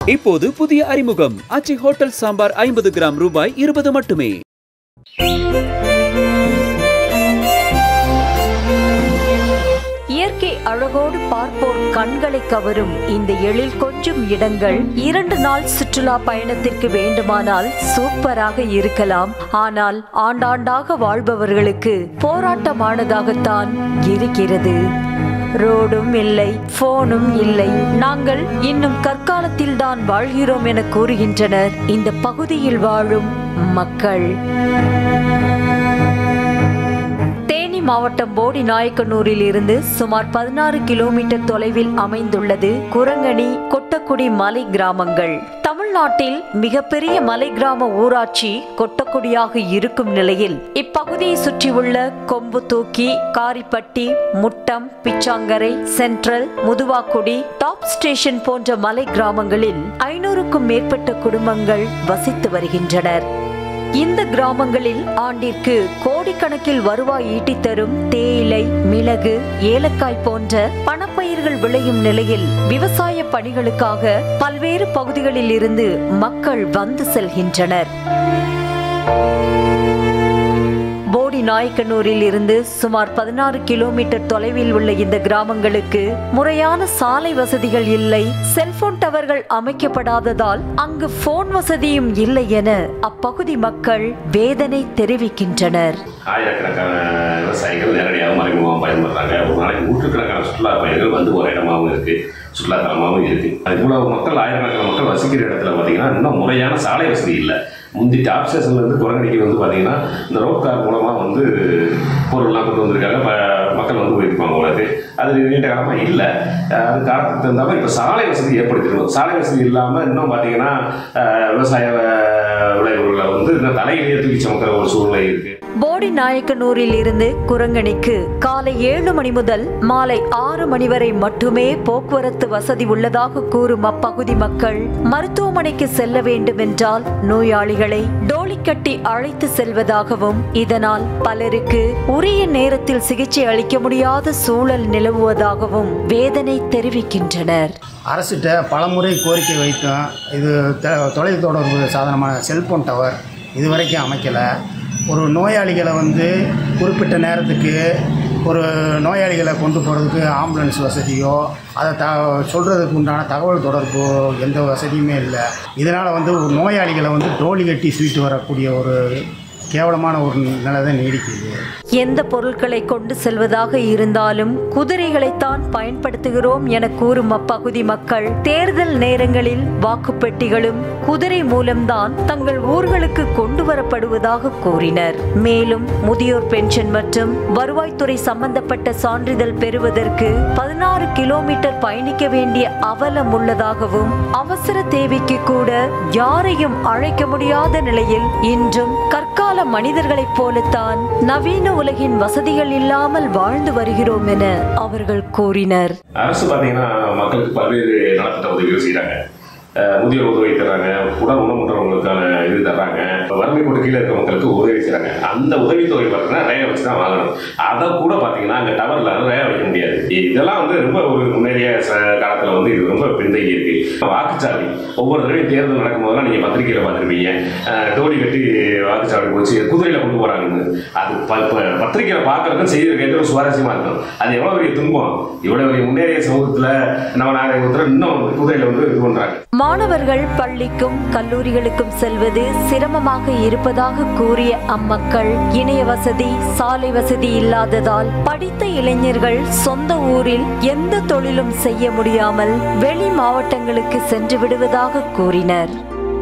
இப்போது புதிய அறிமுகம் அச்சி ஹோட்டல் சாம்பார் ஐம்பது கிராம் ரூபாய் இருபது மட்டுமே இயற்கை அழகோடு பார்ப்போர் கண்களை கவரும் இந்த எழில் கொஞ்சம் இடங்கள் இரண்டு நாள் சுற்றுலா பயணத்திற்கு வேண்டுமானால் சூப்பராக இருக்கலாம் ஆனால் ஆண்டாண்டாக வாழ்பவர்களுக்கு போராட்டமானதாகத்தான் இருக்கிறது ரோடும் இல்லை போனும் இல்லை நாங்கள் இன்னும் கற்காலத்தில் தான் வாழ்கிறோம் என கூறுகின்றனர் இந்த பகுதியில் வாழும் மக்கள் தேனி மாவட்டம் போடி நாயக்கனூரில் இருந்து சுமார் பதினாறு கிலோமீட்டர் தொலைவில் அமைந்துள்ளது குரங்கணி கொட்டக்குடி மலை கிராமங்கள் தமிழ்நாட்டில் மிகப்பெரிய மலை கிராம ஊராட்சி கொட்டக்குடியாக இருக்கும் நிலையில் இப்பகுதியை சுற்றியுள்ள Kombu Thookki Karippatti Muttam Pichangarai central Muthuvakudi top station போன்ற மலை கிராமங்களில் ஐநூறுக்கும் மேற்பட்ட குடும்பங்கள் வசித்து வருகின்றனர் இந்த கிராமங்களில் ஆண்டிற்கு கோடிக்கணக்கில் வருவாய் ஈட்டித் தரும் தேயிலை மிளகு ஏலக்காய் போன்ற பணப்பயிர்கள் விளையும் நிலையில் விவசாய பணிகளுக்காக பல்வேறு பகுதிகளில் இருந்து மக்கள் வந்து செல்கின்றனர் போடி நாயக்கனூரில் இருந்து சுமார் பதினாறு கிலோமீட்டர் தொலைவில் உள்ள இந்த கிராமங்களுக்கு முறையான சாலை வசதிகள் இல்லை செல்போன் டவர்கள் அமைக்கப்படாததால் அங்கு போன் வசதியும் இல்லை என அப்பகுதி மக்கள் வேதனை தெரிவிக்கின்றனர் ஆயிரக்கணக்கான விவசாயிகள் நேரடியாக மறைமுகமாக பயன்படுறாங்க ஒரு நாளைக்கு நூற்றுக்கணக்கான சுற்றுலா பயணிகள் வந்து ஒரு இடமாகவும் இருக்குது சுற்றுலாத்தலமாகவும் இருக்குது அது இவ்வளவு மக்கள் ஆயிரக்கணக்கான மக்கள் வசிக்கிற இடத்துல பார்த்தீங்கன்னா இன்னும் முறையான சாலை வசதி இல்லை முந்தி டாப் ஸ்டேஷன்லேருந்து குரங்கடிக்கு வந்து பார்த்தீங்கன்னா இந்த ரோப் கார் மூலமாக வந்து பொருள்லாம் கொண்டு வந்திருக்காங்க ப- மக்கள் வந்து போயிருப்பாங்க உங்களுக்கு அது நீண்ட காலமாக இல்லை அது காலத்துக்கு தகுந்தாமல் இப்போ சாலை வசதி ஏற்படுத்திருக்கணும் சாலை வசதி இல்லாமல் இன்னும் பார்த்தீங்கன்னா அஹ், விவசாய அஹ், விளைவுகளை வந்து இன்னும் தலையிலேயே தூக்கி சுமக்கிற ஒரு சூழ்நிலை இருக்குது போடி நாயக்கனூரில் இருந்து குரங்கணிக்கு காலை ஏழு மணி முதல் மாலை ஆறு மணி வரை மட்டுமே போக்குவரத்து வசதி உள்ளதாக கூறும் அப்பகுதி மக்கள் மருத்துவமனைக்கு செல்ல வேண்டுமென்றால் நோயாளிகளை டோலி கட்டி அழைத்து செல்வதாகவும் இதனால் பலருக்கு உரிய நேரத்தில் சிகிச்சை அளிக்க முடியாத சூழல் நிலவுவதாகவும் வேதனை தெரிவிக்கின்றனர் அரசுகிட்ட பலமுறை கோரிக்கை வைத்தோம் இது த- தொலைத்தொடர்பு சாதனமான செல்போன் டவர் இதுவரைக்கும் அமைக்கலை ஒரு நோயாளிகளை வந்து குறிப்பிட்ட நேரத்துக்கு ஒரு நோயாளிகளை கொண்டு போகிறதுக்கு ஆம்புலன்ஸ் வசதியோ அதை த சொல்கிறதுக்கு உண்டான தகவல் தொடர்பு எந்த வசதியுமே இல்லை இதனால் வந்து ஒரு நோயாளிகளை வந்து டோலி கட்டி சீட்டு வரக்கூடிய ஒரு கேவலமான ஒரு நிலை தான் நீடிக்குது எந்த பொருட்களை கொண்டு செல்வதாக இருந்தாலும் குதிரைகளைத்தான் பயன்படுத்துகிறோம் என கூறும் அப்பகுதி மக்கள் தேர்தல் நேரங்களில் வாக்குப்பெட்டிகளும் குதிரை மூலம்தான் தங்கள் ஊர்களுக்கு கொண்டு வரப்படுவதாக கூறினர் மேலும் முதியோர் பென்ஷன் மற்றும் வருவாய்த்துறை சம்பந்தப்பட்ட சான்றிதழ் பெறுவதற்கு பதினாறு கிலோமீட்டர் பயணிக்க வேண்டிய அவலம் உள்ளதாகவும் அவசர தேவைக்கு கூட யாரையும் அழைக்க முடியாத நிலையில் இன்றும் கற்கால மனிதர்களைப் போலத்தான் நவீன உலகின் வசதிகள் இல்லாமல் வாழ்ந்து வருகிறோம் என அவர்கள் கூறினர் அரசு பார்த்தீங்கன்னா மக்களுக்கு பல்வேறு நலத்திட்ட உதவிகள் செய்கிறாங்க முதியோர் உதவி தர்றாங்க உடல் ஊனமுற்றவங்களுக்கான இது தர்றாங்க இப்போ வறுமை கோட்டு கீழே இருக்க மக்களுக்கு உதவி செய்கிறாங்க அந்த உதவித்தொகை பார்த்தீங்கன்னா ரேகை வச்சு தான் வாங்கணும் அதை கூட பார்த்தீங்கன்னா அங்கே டவரில் ரேகை வைக்க முடியாது இதெல்லாம் வந்து ரொம்ப ஒரு முன்னேறிய காலத்தில் வந்து இது ரொம்ப பின்தங்கி இருக்கு வாக்குச்சாவடி ஒவ்வொரு தடவையும் தேர்தல் நடக்கும்போதெல்லாம் நீங்கள் பத்திரிகையில் பார்த்துருப்பீங்க அஹ், டோலி கட்டி வாக்குச்சாவடி போச்சு குதிரையில் கொண்டு போகிறாங்கன்னு அது ப ப- பத்திரிக்கையில் பார்க்கறதுக்கும் செய்தியில் கேட்கறது சுவாரஸ்யமாக இருக்கும் அது எவ்வளோ பெரிய துன்பம் இவ்வளோ பெரிய முன்னேறிய சமூகத்தில் நம்ம நாகரிகத்தில் இன்னும் குதிரையில் வந்து இது பண்ணுறாங்க மாணவர்கள் பள்ளிக்கும் கல்லூரிகளுக்கும் செல்வது சிரமமாக இருப்பதாக கூறிய அம்மக்கள் இணைய வசதி சாலை வசதி இல்லாததால் படித்த இளைஞர்கள் சொந்த ஊரில் எந்த தொழிலும் செய்ய முடியாமல் வெளி மாவட்டங்களுக்கு சென்று விடுவதாக கூறினர்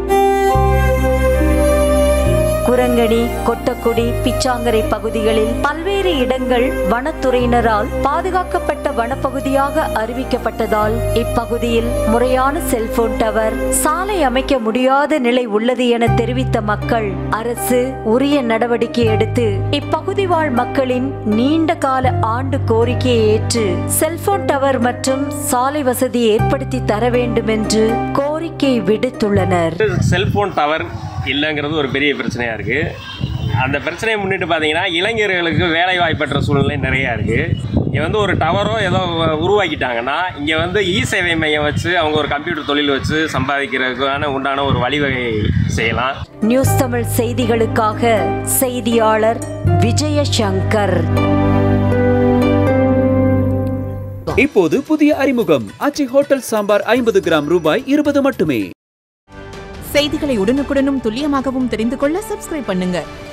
குரங்கணி கொட்டக்குடி பிச்சாங்கரை பகுதிகளில் பல்வேறு இடங்கள் வனத்துறையினரால் பாதுகாக்கப்பட்ட வனப்பகுதியாக அறிவிக்கப்பட்டதால் இப்பகுதியில் முறையான செல்போன் டவர் சாலை அமைக்க முடியாத நிலை உள்ளது என தெரிவித்த மக்கள் அரசு உரிய நடவடிக்கை எடுத்து இப்பகுதி வாழ் மக்களின் நீண்ட கால ஆண்டு கோரிக்கையை ஏற்று செல்போன் டவர் மற்றும் சாலை வசதி ஏற்படுத்தி தர வேண்டும் என்று கோரிக்கை விடுத்துள்ளனர் செல்போன் டவர் இல்லைங்கிறது ஒரு பெரிய பிரச்சனையாக இருக்குது அந்த பிரச்சனையை முன்னிட்டு பார்த்தீங்கன்னா இளைஞர்களுக்கு வேலை வாய்ப்பற்ற சூழ்நிலை நிறையா இருக்குது இங்கே வந்து ஒரு டவரோ ஏதோ உருவாக்கிட்டாங்கன்னா இங்கே வந்து இ சேவை மையம் வச்சு அவங்க ஒரு கம்ப்யூட்டர் தொழில் வச்சு சம்பாதிக்கிறதுக்கான உண்டான ஒரு வழிவகை செய்யலாம் நியூஸ் தமிழ் செய்திகளுக்காக செய்தியாளர் விஜயசங்கர் இப்போது புதிய அறிமுகம் ஆச்சி ஹோட்டல் சாம்பார் ஐம்பது கிராம் ரூபாய் இருபது மட்டுமே செய்திகளை உடனுக்குடனும் துல்லியமாகவும் தெரிந்து கொள்ள சப்ஸ்கிரைப் பண்ணுங்க